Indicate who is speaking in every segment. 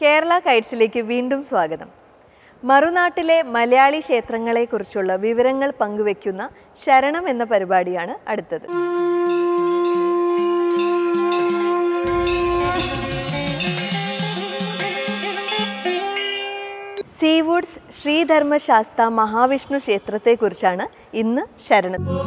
Speaker 1: കേരള കൈറ്റ്സിലേക്ക് വീണ്ടും സ്വാഗതം മറുനാട്ടിലെ മലയാളി ക്ഷേത്രങ്ങളെക്കുറിച്ചുള്ള വിവരങ്ങൾ പങ്കുവെക്കുന്ന ശരണം എന്ന പരിപാടിയാണ് അടുത്തത് സീവുഡ്സ് ശ്രീധർമ്മശാസ്ത മഹാവിഷ്ണു ക്ഷേത്രത്തെക്കുറിച്ചാണ് ഇന്ന് ശരണത്തിൽ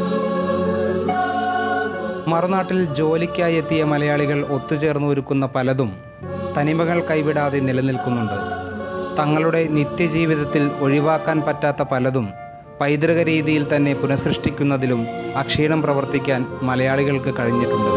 Speaker 2: മറുനാട്ടിൽ ജോലിക്കായി എത്തിയ മലയാളികൾ ഒത്തുചേർന്ന് ഒരുക്കുന്ന പലതും തനിമകൾ കൈവിടാതെ നിലനിൽക്കുന്നുണ്ട് തങ്ങളുടെ നിത്യജീവിതത്തിൽ ഒഴിവാക്കാൻ പറ്റാത്ത പലതും പൈതൃക രീതിയിൽ തന്നെ പുനഃസൃഷ്ടിക്കുന്നതിലും അക്ഷീണം പ്രവർത്തിക്കാൻ മലയാളികൾക്ക് കഴിഞ്ഞിട്ടുണ്ട്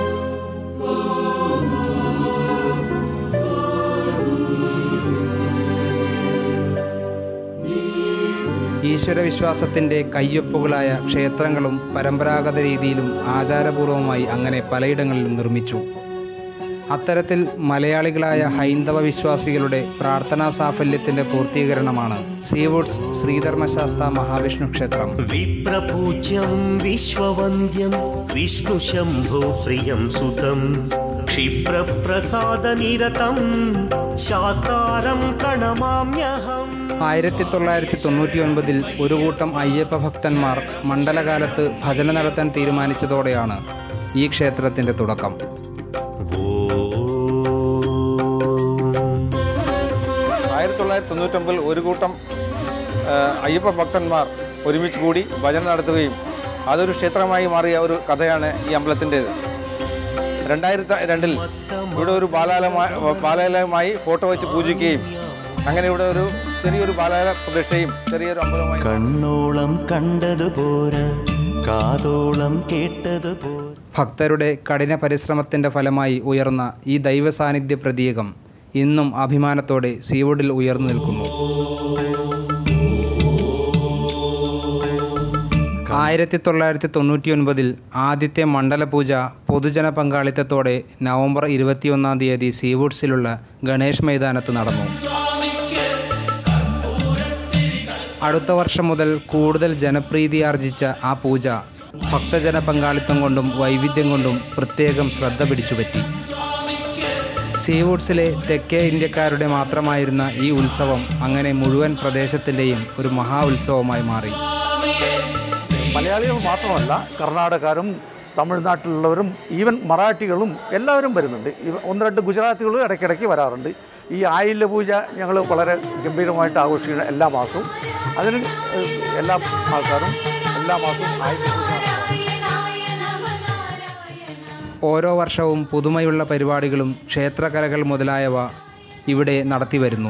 Speaker 2: ഈശ്വരവിശ്വാസത്തിൻ്റെ കയ്യൊപ്പുകളായ ക്ഷേത്രങ്ങളും പരമ്പരാഗത രീതിയിലും ആചാരപൂർവമായി അങ്ങനെ പലയിടങ്ങളിലും നിർമ്മിച്ചു അത്തരത്തിൽ മലയാളികളായ ഹൈന്ദവ വിശ്വാസികളുടെ പ്രാർത്ഥനാ സാഫല്യത്തിൻ്റെ പൂർത്തീകരണമാണ് സീവുഡ്സ് ശ്രീധർമ്മശാസ്ത മഹാവിഷ്ണു ക്ഷേത്രം
Speaker 3: വിപ്രപൂജ്യം വിശ്വവന്ദ്യം വിഷ്ണുശംഭോ പ്രിയം സുതം ക്ഷിപ്രപ്രസാദനിരതം ശാസ്താരം പ്രണമാമ്യഹം
Speaker 2: ആയിരത്തി തൊള്ളായിരത്തി തൊണ്ണൂറ്റി ഒൻപതിൽ ഒരു കൂട്ടം അയ്യപ്പ ഭക്തന്മാർ മണ്ഡലകാലത്ത് ഭജന നടത്താൻ തീരുമാനിച്ചതോടെയാണ് ഈ ക്ഷേത്രത്തിൻ്റെ തുടക്കം
Speaker 4: ആയിരത്തി തൊള്ളായിരത്തി തൊണ്ണൂറ്റൊമ്പതിൽ ഒരു കൂട്ടം ആ, അയ്യപ്പ ഭക്തന്മാർ ഒരുമിച്ച് കൂടി ഭജന നടത്തുകയും അതൊരു ക്ഷേത്രമായി മാറിയ ഒരു കഥയാണ് ഈ അമ്പലത്തിൻ്റേത് രണ്ടായിരത്തി രണ്ടിൽ ഇവിടെ ഒരു ബാലാലയമായി ബാലാലയമായി ഫോട്ടോ വെച്ച് പൂജിക്കുകയും അങ്ങനെ ഇവിടെ ഒരു ചെറിയൊരു ബാലാലയ പ്രതിഷ്ഠയും ചെറിയൊരു അമ്പലമായി
Speaker 3: കണ്ണോളം കണ്ടതുപോരാ കാതോളം കേട്ടതുപോരാ
Speaker 2: ഭക്തരുടെ കഠിന പരിശ്രമത്തിൻ്റെ ഫലമായി ഉയർന്ന ഈ ദൈവ സാന്നിധ്യ പ്രതീകം ഇന്നും അഭിമാനത്തോടെ സീവുഡിൽ ഉയർന്നു നിൽക്കുന്നു ആയിരത്തി തൊള്ളായിരത്തി തൊണ്ണൂറ്റി ഒൻപതിൽ ആദ്യത്തെ മണ്ഡലപൂജ പൊതുജന പങ്കാളിത്തത്തോടെ നവംബർ ഇരുപത്തിയൊന്നാം തീയതി സീവുഡ്സിലുള്ള ഗണേഷ് മൈതാനത്ത് നടന്നു അടുത്ത വർഷം മുതൽ കൂടുതൽ ജനപ്രീതി ആർജിച്ച ആ പൂജ ഭക്തജന പങ്കാളിത്തം കൊണ്ടും വൈവിധ്യം കൊണ്ടും പ്രത്യേകം ശ്രദ്ധ പിടിച്ചുപറ്റി സീവുഡ്സിലെ തെക്കേ ഇന്ത്യക്കാരുടെ മാത്രമായിരുന്ന ഈ ഉത്സവം അങ്ങനെ മുഴുവൻ പ്രദേശത്തിൻ്റെയും ഒരു മഹാ ഉത്സവമായി മാറി
Speaker 5: മലയാളികൾ മാത്രമല്ല കർണാടകക്കാരും തമിഴ്നാട്ടിലുള്ളവരും ഈവൻ മറാഠികളും എല്ലാവരും വരുന്നുണ്ട് ഇവ- ഒന്ന് രണ്ട് ഗുജറാത്തികളും ഇടയ്ക്കിടയ്ക്ക് വരാറുണ്ട് ഈ ആയില്യ പൂജ ഞങ്ങൾ വളരെ ഗംഭീരമായിട്ട് ആഘോഷിക്കുന്ന എല്ലാ മാസവും അതിന് ഏഹ്, എല്ലാ ആൾക്കാരും എല്ലാ മാസവും ആയില്യ പൂജ
Speaker 2: ഓരോ വർഷവും പുതുമയുള്ള പരിപാടികളും ക്ഷേത്രകലകൾ മുതലായവ ഇവിടെ നടത്തിവരുന്നു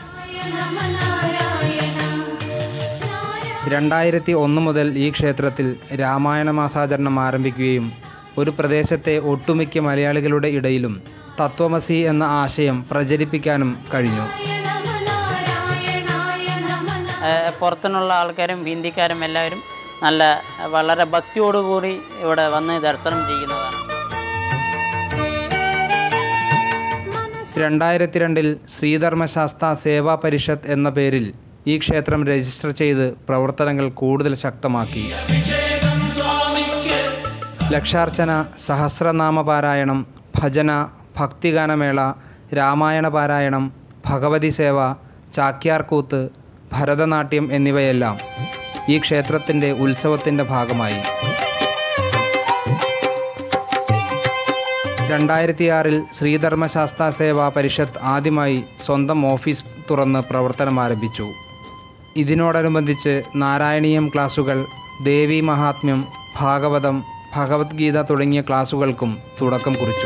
Speaker 2: രണ്ടായിരത്തി ഒന്ന് മുതൽ ഈ ക്ഷേത്രത്തിൽ രാമായണ മാസാചരണം ആരംഭിക്കുകയും ഒരു പ്രദേശത്തെ ഒട്ടുമിക്ക മലയാളികളുടെ ഇടയിലും തത്വമസി എന്ന ആശയം പ്രചരിപ്പിക്കാനും കഴിഞ്ഞു
Speaker 6: ഏഹ് പുറത്തുനിന്നുള്ള ആൾക്കാരും ഹിന്ദിക്കാരും എല്ലാവരും നല്ല വളരെ ഭക്തിയോടുകൂടി ഇവിടെ വന്ന് ദർശനം ചെയ്യുന്നതാണ്
Speaker 2: രണ്ടായിരത്തി രണ്ടിൽ ശ്രീധർമ്മശാസ്ത്ര സേവാ പരിഷത്ത് എന്ന പേരിൽ ഈ ക്ഷേത്രം രജിസ്റ്റർ ചെയ്ത് പ്രവർത്തനങ്ങൾ കൂടുതൽ ശക്തമാക്കി ലക്ഷാർച്ചന സഹസ്രനാമ പാരായണം ഭജന ഭക്തിഗാനമേള രാമായണ പാരായണം ഭഗവതി സേവ ചാക്യാർകൂത്ത് ഭരതനാട്യം എന്നിവയെല്ലാം ഈ ക്ഷേത്രത്തിൻ്റെ ഉത്സവത്തിൻ്റെ ഭാഗമായി രണ്ടായിരത്തി ആറിൽ ശ്രീധർമ്മശാസ്ത്ര സേവാ പരിഷത്ത് ആദ്യമായി സ്വന്തം ഓഫീസ് തുറന്ന് പ്രവർത്തനം ആരംഭിച്ചു ഇതിനോടനുബന്ധിച്ച് നാരായണീയം ക്ലാസുകൾ ദേവി മഹാത്മ്യം ഭാഗവതം ഭഗവത്ഗീത തുടങ്ങിയ ക്ലാസുകൾക്കും തുടക്കം കുറിച്ചു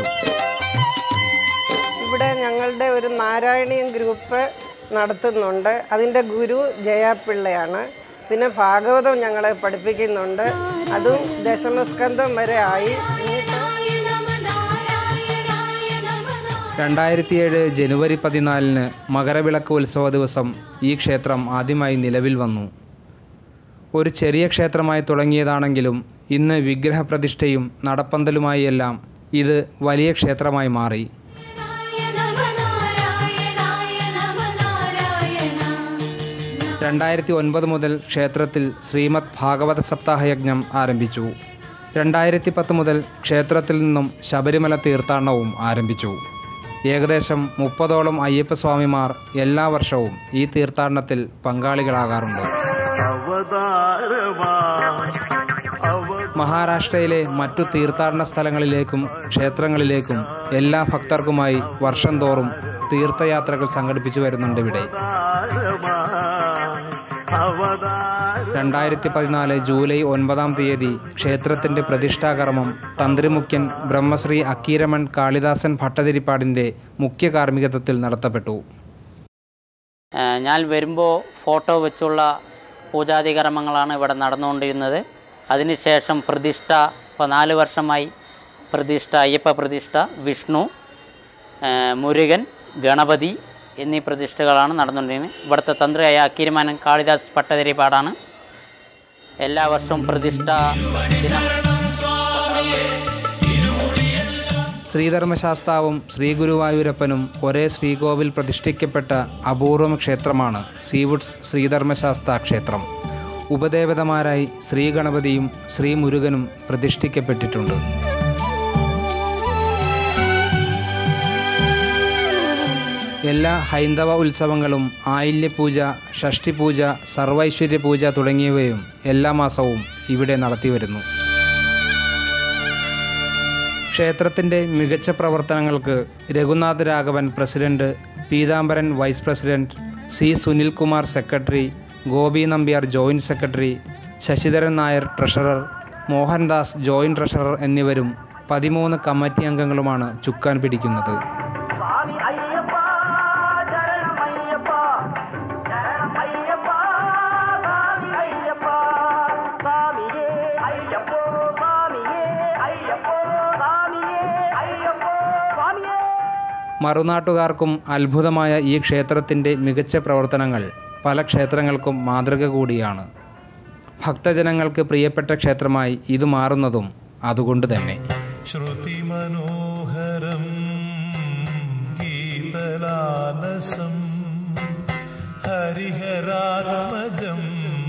Speaker 7: ഇവിടെ ഞങ്ങളുടെ ഒരു നാരായണീയം ഗ്രൂപ്പ് നടത്തുന്നുണ്ട് അതിൻ്റെ ഗുരു ജയാപിള്ളയാണ് പിന്നെ ഭാഗവതം ഞങ്ങളെ പഠിപ്പിക്കുന്നുണ്ട് അതും ദശമസ്കന്ധം വരെ ആയി എന്നിട്ട്
Speaker 2: രണ്ടായിരത്തിയേഴ് ജനുവരി പതിനാലിന് മകരവിളക്ക് ഉത്സവ ദിവസം ഈ ക്ഷേത്രം ആദ്യമായി നിലവിൽ വന്നു ഒരു ചെറിയ ക്ഷേത്രമായി തുടങ്ങിയതാണെങ്കിലും ഇന്ന് വിഗ്രഹപ്രതിഷ്ഠയും നടപ്പന്തലുമായി എല്ലാം ഇത് വലിയ ക്ഷേത്രമായി മാറി രണ്ടായിരത്തി ഒൻപത് മുതൽ ക്ഷേത്രത്തിൽ ശ്രീമദ് ഭാഗവത സപ്താഹയജ്ഞം ആരംഭിച്ചു രണ്ടായിരത്തി പത്ത് മുതൽ ക്ഷേത്രത്തിൽ നിന്നും ശബരിമല തീർത്ഥാടനവും ആരംഭിച്ചു ഏകദേശം മുപ്പതോളം അയ്യപ്പസ്വാമിമാർ എല്ലാ വർഷവും ഈ തീർത്ഥാടനത്തിൽ പങ്കാളികളാകാറുണ്ട് മഹാരാഷ്ട്രയിലെ മറ്റു തീർത്ഥാടന സ്ഥലങ്ങളിലേക്കും ക്ഷേത്രങ്ങളിലേക്കും എല്ലാ ഭക്തർക്കുമായി വർഷം തോറും തീർത്ഥയാത്രകൾ സംഘടിപ്പിച്ചു വരുന്നുണ്ട് ഇവിടെ രണ്ടായിരത്തി പതിനാല് ജൂലൈ ഒൻപതാം തീയതി ക്ഷേത്രത്തിന്റെ പ്രതിഷ്ഠാകർമ്മം തന്ത്രിമുഖ്യൻ ബ്രഹ്മശ്രീ അക്കീരമൺ കാളിദാസൻ ഭട്ടതിരിപ്പാടിന്റെ മുഖ്യ കാർമ്മികത്വത്തിൽ നടത്തപ്പെട്ടു
Speaker 6: ആ, ഞാൻ വരുമ്പോൾ ഫോട്ടോ വെച്ചുള്ള പൂജാതി കർമ്മങ്ങളാണ് ഇവിടെ നടന്നുകൊണ്ടിരുന്നത് അതിനുശേഷം പ്രതിഷ്ഠ ഇപ്പോൾ നാല് വർഷമായി പ്രതിഷ്ഠ അയ്യപ്പ പ്രതിഷ്ഠ വിഷ്ണു ആ, മുരുകൻ ഗണപതി എന്നീ പ്രതിഷ്ഠകളാണ് നടന്നുകൊണ്ടിരുന്നത് ഇവിടുത്തെ തന്ത്രിയായ അക്കിരിമാനൻ കാളിദാസ് പട്ടതിരിപ്പാടാണ് എല്ലാ വർഷവും പ്രതിഷ്ഠ ദിനം
Speaker 2: ശ്രീധർമ്മശാസ്താവും ശ്രീഗുരുവായൂരപ്പനും ഒരേ ശ്രീകോവിൽ പ്രതിഷ്ഠിക്കപ്പെട്ട അപൂർവം ക്ഷേത്രമാണ് സീവുഡ്സ് ശ്രീധർമ്മശാസ്ത ക്ഷേത്രം ഉപദേവതമാരായി ശ്രീഗണപതിയും ശ്രീ മുരുകനും പ്രതിഷ്ഠിക്കപ്പെട്ടിട്ടുണ്ട് എല്ലാ ഹൈന്ദവ ഉത്സവങ്ങളും ആയില്യപൂജ ഷഷ്ടിപൂജ സർവൈശ്വര്യ പൂജ തുടങ്ങിയവയും എല്ലാ മാസവും ഇവിടെ നടത്തിവരുന്നു ക്ഷേത്രത്തിൻ്റെ മികച്ച പ്രവർത്തനങ്ങൾക്ക് Raghunath Raghavan president Peethambaran vice president C Sunilkumar secretary Gopi Nambiar joint secretary Sasidharan Nair treasurer Mohandas joint treasurer എന്നിവരും പതിമൂന്ന് കമ്മിറ്റി അംഗങ്ങളുമാണ് ചുക്കാൻ പിടിക്കുന്നത് മറുനാട്ടുകാർക്കും അത്ഭുതമായ ഈ ക്ഷേത്രത്തിൻ്റെ മികച്ച പ്രവർത്തനങ്ങൾ പല ക്ഷേത്രങ്ങൾക്കും മാതൃക കൂടിയാണ് ഭക്തജനങ്ങൾക്ക് പ്രിയപ്പെട്ട ക്ഷേത്രമായി ഇത് മാറുന്നതും അതുകൊണ്ട് തന്നെ
Speaker 8: ശ്രുതിമനോഹരം ഗീതലാലസം ഹരിഹരാത്മജം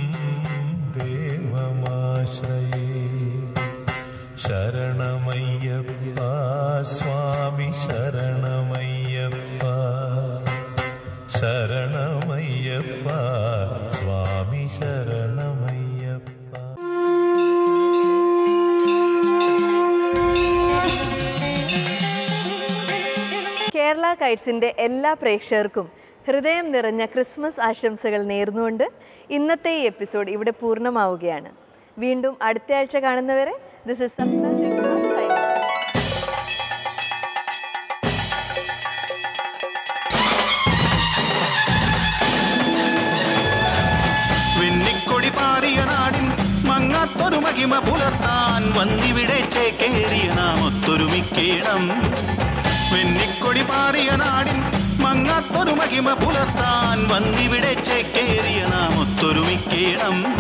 Speaker 8: ദേവമാശ്രയേ ശരണമയ്യപ്പ സ്വാമി ശരണമയ്യപ്പ ശരണമയ്യപ്പ സ്വാമി ശരണമയ്യപ്പ
Speaker 1: കേരള കൈറ്റ്സിൻ്റെ എല്ലാ പ്രേക്ഷകർക്കും ഹൃദയം നിറഞ്ഞ ക്രിസ്മസ് ആശംസകൾ നേർന്നുകൊണ്ട് ഇന്നത്തെ ഈ എപ്പിസോഡ് ഇവിടെ പൂർണ്ണമാവുകയാണ് വീണ്ടും അടുത്ത ആഴ്ച കാണുന്നവരെ this is Sapna Sreekumar signing off.
Speaker 3: വെന്നിക്കൊടി പാറിയ നാടിൻ മങ്ങാത്തൊരു മഹിമ പുലർത്താൻ വന്നിവിടെ ചേക്കേറിയ നാം ഒത്തൊരുമിക്കേണം വെന്നിക്കൊടി പാറിയ നാടിൻ മങ്ങാത്തൊരു മഹിമ പുലർത്താൻ വന്നിവിടെ ചേക്കേറിയ നാം ഒത്തൊരുമിക്കേണം